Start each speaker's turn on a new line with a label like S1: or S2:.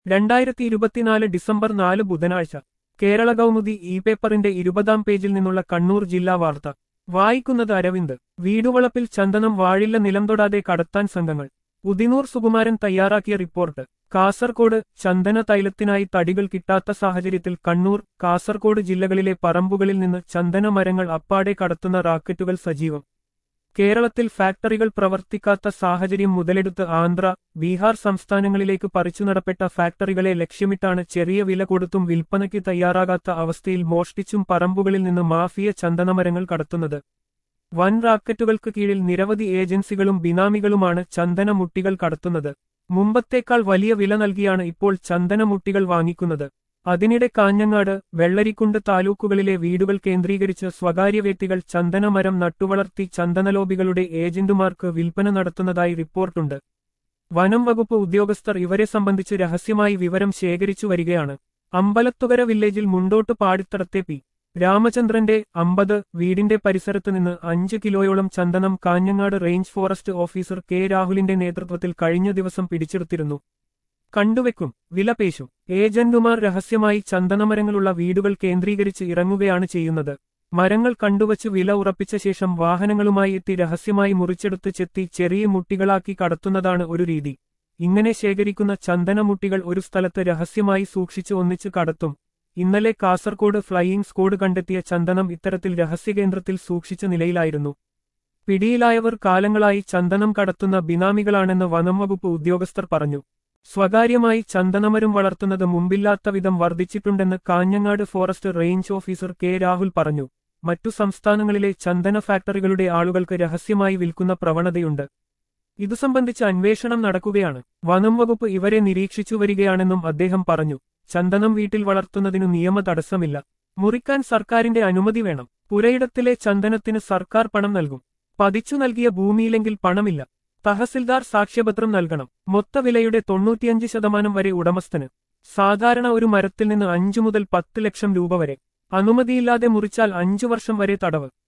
S1: രണ്ടായിരത്തി ഇരുപത്തിനാല് ഡിസംബർ നാല് ബുധനാഴ്ച കേരള കൗമുദി ഇ പേപ്പറിന്റെ ഇരുപതാം പേജിൽ നിന്നുള്ള കണ്ണൂർ ജില്ലാ വാർത്ത വായിക്കുന്നത് അരവിന്ദ് വീടുവളപ്പിൽ ചന്ദനം വാഴില്ല നിലം തൊടാതെ കടത്താൻ സംഘങ്ങൾ ഉദിനൂർ സുകുമാരൻ തയ്യാറാക്കിയ റിപ്പോർട്ട് കാസർകോട് ചന്ദന തൈലത്തിനായി തടികൾ കിട്ടാത്ത സാഹചര്യത്തിൽ കണ്ണൂർ കാസർകോട് ജില്ലകളിലെ പറമ്പുകളിൽ നിന്ന് ചന്ദന മരങ്ങൾ അപ്പാടെ കടത്തുന്ന റാക്കറ്റുകൾ സജീവം കേരളത്തിൽ ഫാക്ടറികൾ പ്രവർത്തിക്കാത്ത സാഹചര്യം മുതലെടുത്ത് ആന്ധ്ര ബീഹാർ സംസ്ഥാനങ്ങളിലേക്ക് പറിച്ചു നടപ്പെട്ട ഫാക്ടറികളെ ലക്ഷ്യമിട്ടാണ് ചെറിയ വില കൊടുത്തും വിൽപ്പനയ്ക്ക് തയ്യാറാകാത്ത അവസ്ഥയിൽ മോഷ്ടിച്ചും പറമ്പുകളിൽ നിന്ന് മാഫിയ ചന്ദനമരങ്ങൾ കടത്തുന്നത് വൻ റാക്കറ്റുകൾക്ക് കീഴിൽ നിരവധി ഏജൻസികളും ബിനാമികളുമാണ് ചന്ദനമുട്ടികൾ കടത്തുന്നത് മുമ്പത്തേക്കാൾ വലിയ വില നൽകിയാണ് ഇപ്പോൾ ചന്ദനമുട്ടികൾ വാങ്ങിക്കുന്നത് അതിനിടെ കാഞ്ഞങ്ങാട് വെള്ളരിക്കുണ്ട് താലൂക്കുകളിലെ വീടുകൾ കേന്ദ്രീകരിച്ച് സ്വകാര്യ വ്യക്തികൾ ചന്ദനമരം നട്ടുവളർത്തി ചന്ദനലോബികളുടെ ഏജന്റുമാർക്ക് വിൽപ്പന നടത്തുന്നതായി റിപ്പോർട്ടുണ്ട് വനം വകുപ്പ് ഉദ്യോഗസ്ഥർ ഇവരെ സംബന്ധിച്ച് രഹസ്യമായി വിവരം ശേഖരിച്ചു വരികയാണ് അമ്പലത്തുകര വില്ലേജിൽ മുണ്ടോട്ട് പാടിത്തടത്തെ പി രാമചന്ദ്രന്റെ അമ്പത് വീടിന്റെ പരിസരത്ത് നിന്ന് അഞ്ച് കിലോയോളം ചന്ദനം Kanhangad range forest officer K രാഹുലിന്റെ നേതൃത്വത്തിൽ കഴിഞ്ഞ ദിവസം പിടിച്ചെടുത്തിരുന്നു കണ്ടുവെക്കും വിലപേശും ഏജന്റുമാർ രഹസ്യമായി ചന്ദനമരങ്ങളുള്ള വീടുകൾ കേന്ദ്രീകരിച്ച് ഇറങ്ങുകയാണ് ചെയ്യുന്നത് മരങ്ങൾ കണ്ടുവച്ച് വില ഉറപ്പിച്ച ശേഷം വാഹനങ്ങളുമായി എത്തി രഹസ്യമായി മുറിച്ചെടുത്ത് ചെത്തി ചെറിയ മുട്ടികളാക്കി കടത്തുന്നതാണ് ഒരു രീതി ഇങ്ങനെ ശേഖരിക്കുന്ന ചന്ദനമുട്ടികൾ ഒരു സ്ഥലത്ത് രഹസ്യമായി സൂക്ഷിച്ച് ഒന്നിച്ച് കടത്തും ഇന്നലെ കാസർകോട് ഫ്ലൈയിംഗ് സ്ക്വാഡ് കണ്ടെത്തിയ ചന്ദനം ഇത്തരത്തിൽ രഹസ്യകേന്ദ്രത്തിൽ സൂക്ഷിച്ച നിലയിലായിരുന്നു പിടിയിലായവർ കാലങ്ങളായി ചന്ദനം കടത്തുന്ന ബിനാമികളാണെന്ന് വനംവകുപ്പ് ഉദ്യോഗസ്ഥർ പറഞ്ഞു സ്വകാര്യമായി ചന്ദനമരം വളർത്തുന്നത് മുമ്പില്ലാത്ത വിധം വർദ്ധിച്ചിട്ടുണ്ടെന്ന് Kanhangad forest range officer K Rahul പറഞ്ഞു മറ്റു സംസ്ഥാനങ്ങളിലെ ചന്ദന ഫാക്ടറികളുടെ ആളുകൾക്ക് രഹസ്യമായി വിൽക്കുന്ന പ്രവണതയുണ്ട് ഇതു സംബന്ധിച്ച് അന്വേഷണം നടക്കുകയാണ് വനം വകുപ്പ് ഇവരെ നിരീക്ഷിച്ചു വരികയാണെന്നും അദ്ദേഹം പറഞ്ഞു ചന്ദനം വീട്ടിൽ വളർത്തുന്നതിനു നിയമ തടസ്സമില്ല മുറിക്കാൻ സർക്കാരിന്റെ അനുമതി വേണം പുരയിടത്തിലെ ചന്ദനത്തിന് സർക്കാർ പണം നൽകും പതിച്ചു നൽകിയ ഭൂമിയിലെങ്കിൽ പണമില്ല തഹസിൽദാർ സാക്ഷ്യപത്രം നൽകണം മൊത്തവിലയുടെ തൊണ്ണൂറ്റിയഞ്ച് ശതമാനം വരെ ഉടമസ്ഥന് സാധാരണ ഒരു മരത്തിൽ നിന്ന് അഞ്ചു മുതൽ പത്ത് ലക്ഷം രൂപ വരെ അനുമതിയില്ലാതെ മുറിച്ചാൽ അഞ്ചു വർഷം വരെ തടവ്